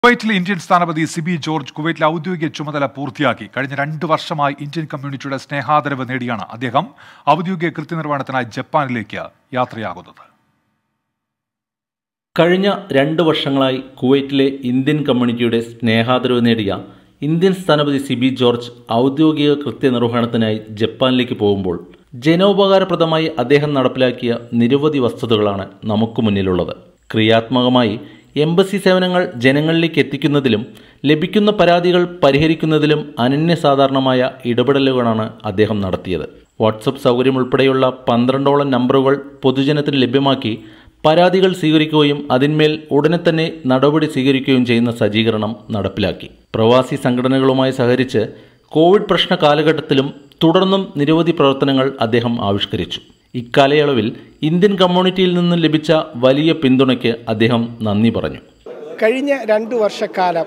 കുവൈറ്റിലെ ഇന്ത്യൻ സ്ഥാനപതി സിബി ജോർജ് കുവൈറ്റിലെ ഔദ്യോഗിക ചുമതല പൂർത്തിയാക്കി കഴിഞ്ഞ രണ്ട് വർഷമായി ഇന്ത്യൻ കമ്മ്യൂണിറ്റിയുടെ സ്നേഹാദരവ് നേടിയാണ് അദ്ദേഹം ഔദ്യോഗിക കൃത്യനിർവഹണത്തിനായി ജപ്പാനിലേക്ക് യാത്രയാകുന്നത് കഴിഞ്ഞ രണ്ട് വർഷങ്ങളായി കുവൈറ്റിലെ ഇന്ത്യൻ കമ്മ്യൂണിറ്റിയുടെ സ്നേഹാദരവ് നേടിയ ഇന്ത്യൻ സ്ഥാനപതി സിബി ജോർജ് ഔദ്യോഗിക കൃത്യനിർവഹണത്തിനായി ജപ്പാനിലേക്ക് പോകുമ്പോൾ ജനോപകാരപ്രദമായി അദ്ദേഹം നടപ്പിലാക്കിയ നിരവധി വസ്തുതകളാണ് നമുക്ക് മുന്നിലുള്ളത് ക്രിയാത്മകമായി എംബസി സേവനങ്ങൾ ജനങ്ങളിലേക്ക് എത്തിക്കുന്നതിലും ലഭിക്കുന്ന പരാതികൾ പരിഹരിക്കുന്നതിലും അനന്യസാധാരണമായ ഇടപെടലുകളാണ് അദ്ദേഹം നടത്തിയത് വാട്സപ്പ് സൗകര്യം ഉൾപ്പെടെയുള്ള പന്ത്രണ്ടോളം നമ്പറുകൾ പൊതുജനത്തിന് ലഭ്യമാക്കി പരാതികൾ സ്വീകരിക്കുകയും അതിന്മേൽ ഉടനെ തന്നെ നടപടി സ്വീകരിക്കുകയും ചെയ്യുന്ന സജ്ജീകരണം നടപ്പിലാക്കി പ്രവാസി സംഘടനകളുമായി സഹകരിച്ച് കോവിഡ് പ്രശ്ന കാലഘട്ടത്തിലും തുടർന്നും നിരവധി പ്രവർത്തനങ്ങൾ അദ്ദേഹം ആവിഷ്കരിച്ചു ഇക്കാലയളവിൽ ഇന്ത്യൻ കമ്മ്യൂണിറ്റിയിൽ നിന്നും ലഭിച്ച വലിയ പിന്തുണയ്ക്ക് അദ്ദേഹം നന്ദി പറഞ്ഞു കഴിഞ്ഞ രണ്ട് വർഷക്കാലം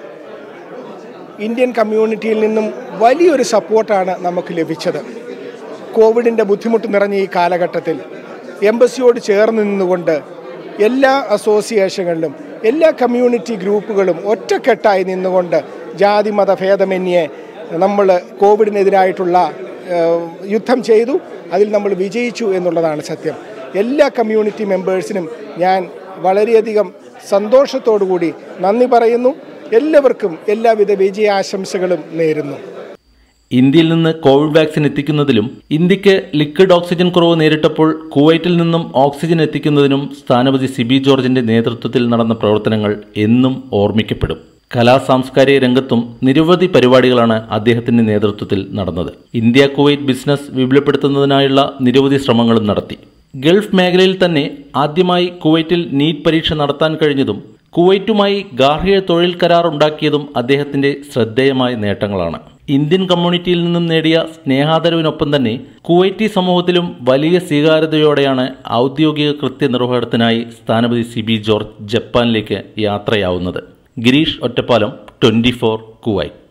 ഇന്ത്യൻ കമ്മ്യൂണിറ്റിയിൽ നിന്നും വലിയൊരു സപ്പോർട്ടാണ് നമുക്ക് ലഭിച്ചത് കോവിഡിൻ്റെ ബുദ്ധിമുട്ട് നിറഞ്ഞ ഈ കാലഘട്ടത്തിൽ എംബസിയോട് ചേർന്ന് നിന്നുകൊണ്ട് എല്ലാ അസോസിയേഷനുകളിലും എല്ലാ കമ്മ്യൂണിറ്റി ഗ്രൂപ്പുകളും ഒറ്റക്കെട്ടായി നിന്നുകൊണ്ട് ജാതി മത ഭേദമന്യേ നമ്മൾ കോവിഡിനെതിരായിട്ടുള്ള ഏഹ്, യുദ്ധം ചെയ്തു അതിൽ നമ്മൾ വിജയിച്ചു എന്നുള്ളതാണ് സത്യം എല്ലാ കമ്മ്യൂണിറ്റി മെമ്പേഴ്സിനും ഞാൻ വളരെയധികം സന്തോഷത്തോടു കൂടി നന്ദി പറയുന്നു എല്ലാവർക്കും എല്ലാവിധ വിജയാശംസകളും നേരുന്നു ഇന്ത്യയിൽ നിന്ന് കോവിഡ് വാക്സിൻ എത്തിക്കുന്നതിലും ഇന്ത്യക്ക് ലിക്വിഡ് ഓക്സിജൻ കുറവ് നേരിട്ടപ്പോൾ കുവൈറ്റിൽ നിന്നും ഓക്സിജൻ എത്തിക്കുന്നതിനും സ്ഥാനപതി സിബി ജോർജിന്റെ നേതൃത്വത്തിൽ നടന്ന പ്രവർത്തനങ്ങൾ എന്നും ഓർമ്മിക്കപ്പെടും കലാ സാംസ്കാരിക രംഗത്തും നിരവധി പരിപാടികളാണ് അദ്ദേഹത്തിന്റെ നേതൃത്വത്തിൽ നടന്നത് ഇന്ത്യ കുവൈറ്റ് ബിസിനസ് വിപുലപ്പെടുത്തുന്നതിനായുള്ള നിരവധി ശ്രമങ്ങളും നടത്തി ഗൾഫ് മേഖലയിൽ തന്നെ ആദ്യമായി കുവൈറ്റിൽ നീറ്റ് പരീക്ഷ നടത്താൻ കഴിഞ്ഞതും കുവൈറ്റുമായി ഗാർഹിക തൊഴിൽ കരാർ ഉണ്ടാക്കിയതും അദ്ദേഹത്തിന്റെ ശ്രദ്ധേയമായ നേട്ടങ്ങളാണ് ഇന്ത്യൻ കമ്മ്യൂണിറ്റിയിൽ നിന്നും നേടിയ സ്നേഹാദരവിനൊപ്പം തന്നെ കുവൈറ്റി സമൂഹത്തിലും വലിയ സ്വീകാര്യതയോടെയാണ് ഔദ്യോഗിക കൃത്യനിർവഹണത്തിനായി സ്ഥാനപതി സിബി ജോർജ് ജപ്പാനിലേക്ക് യാത്രയാവുന്നത് Girish Ottapalam twenty four Kuwait